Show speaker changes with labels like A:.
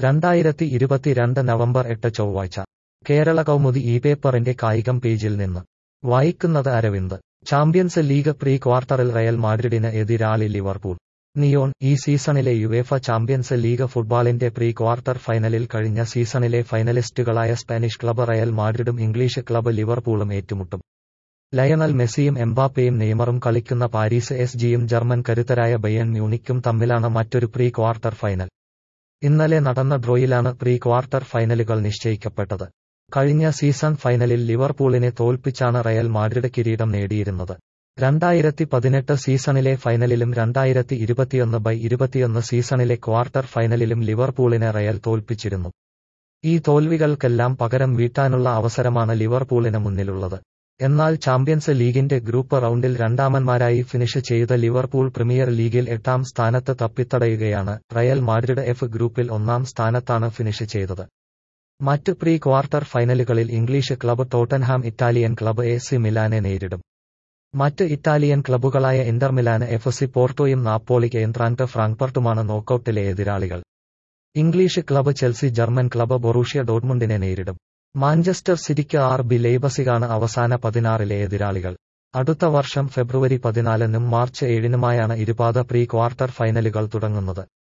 A: രണ്ടായിരത്തി ഇരുപത്തിരണ്ട് നവംബർ എട്ട് ചൊവ്വാഴ്ച കേരള കൗമുദി ഈ പേപ്പറിന്റെ കായികം പേജിൽ നിന്ന് വായിക്കുന്നത് അരവിന്ദ് ചാമ്പ്യൻസ് ലീഗ് പ്രീ ക്വാർട്ടറിൽ റയൽ മാഡ്രിഡിന് എതിരാളി ലിവർപൂൾ നിയോൺ ഈ സീസണിലെ യുവേഫ ചാമ്പ്യൻസ് ലീഗ് ഫുട്ബോളിന്റെ പ്രീ ക്വാർട്ടർ ഫൈനലിൽ കഴിഞ്ഞ സീസണിലെ ഫൈനലിസ്റ്റുകളായ സ്പാനിഷ് ക്ലബ് റയൽ മാഡ്രിഡും ഇംഗ്ലീഷ് ക്ലബ് ലിവർപൂളും ഏറ്റുമുട്ടും ലയണൽ മെസ്സിയും എംബാപ്പയും നെയ്മറും കളിക്കുന്ന പാരീസ് എസ് ജിയും ജർമ്മൻ കരുത്തരായ ബയൺ മ്യൂണിക്കും തമ്മിലാണ് മറ്റൊരു പ്രീ ക്വാർട്ടർ ഫൈനൽ ഇന്നലെ നടന്ന ഡ്രോയിലാണ് പ്രീ ക്വാർട്ടർ ഫൈനലുകൾ നിശ്ചയിക്കപ്പെട്ടത് കഴിഞ്ഞ സീസൺ ഫൈനലിൽ ലിവർപൂളിനെ തോൽപ്പിച്ചാണ് റയൽ മാഡ്രിഡ് കിരീടം നേടിയിരുന്നത് രണ്ടായിരത്തി പതിനെട്ട് സീസണിലെ ഫൈനലിലും രണ്ടായിരത്തി ഇരുപത്തിയൊന്ന് ബൈ ഇരുപത്തിയൊന്ന് സീസണിലെ ക്വാർട്ടർ ഫൈനലിലും ലിവർപൂളിനെ റയൽ തോൽപ്പിച്ചിരുന്നു ഈ തോൽവികൾക്കെല്ലാം പകരം വീട്ടാനുള്ള അവസരമാണ് ലിവർപൂളിന് മുന്നിലുള്ളത് എന്നാൽ ചാമ്പ്യൻസ് ലീഗിന്റെ ഗ്രൂപ്പ് റൗണ്ടിൽ രണ്ടാമന്മാരായി ഫിനിഷ് ചെയ്ത ലിവർപൂൾ പ്രീമിയർ ലീഗിൽ എട്ടാം സ്ഥാനത്ത് തപ്പിത്തടയുകയാണ് റയൽ മാഡ്രിഡ് എഫ് ഗ്രൂപ്പിൽ ഒന്നാം സ്ഥാനത്താണ് ഫിനിഷ് ചെയ്തത് മറ്റ് പ്രീ ക്വാർട്ടർ ഫൈനലുകളിൽ English club Tottenham Italian club A C മിലാനെ നേരിടും മറ്റ് ഇറ്റാലിയൻ ക്ലബ്ബുകളായ ഇന്റർ മിലാന് എഫ് സി പോർട്ടോയും നാപ്പോളി കേന്ദ്രാന്റ് ഫ്രാങ്ക്ഫർട്ടുമാണ് നോക്കൌട്ടിലെ എതിരാളികൾ English club Chelsea German club Borussia ഡോട്ട്മുണ്ടിനെ നേരിടും മാഞ്ചസ്റ്റർ സിറ്റിക്ക് ആർ ബി ലെയ്ബസികാണ് അവസാന പതിനാറിലെ എതിരാളികൾ അടുത്ത വർഷം ഫെബ്രുവരി പതിനാലിനും മാർച്ച് ഏഴിനുമായാണ് ഇരുപാത പ്രീ ക്വാർട്ടർ ഫൈനലുകൾ തുടങ്ങുന്നത്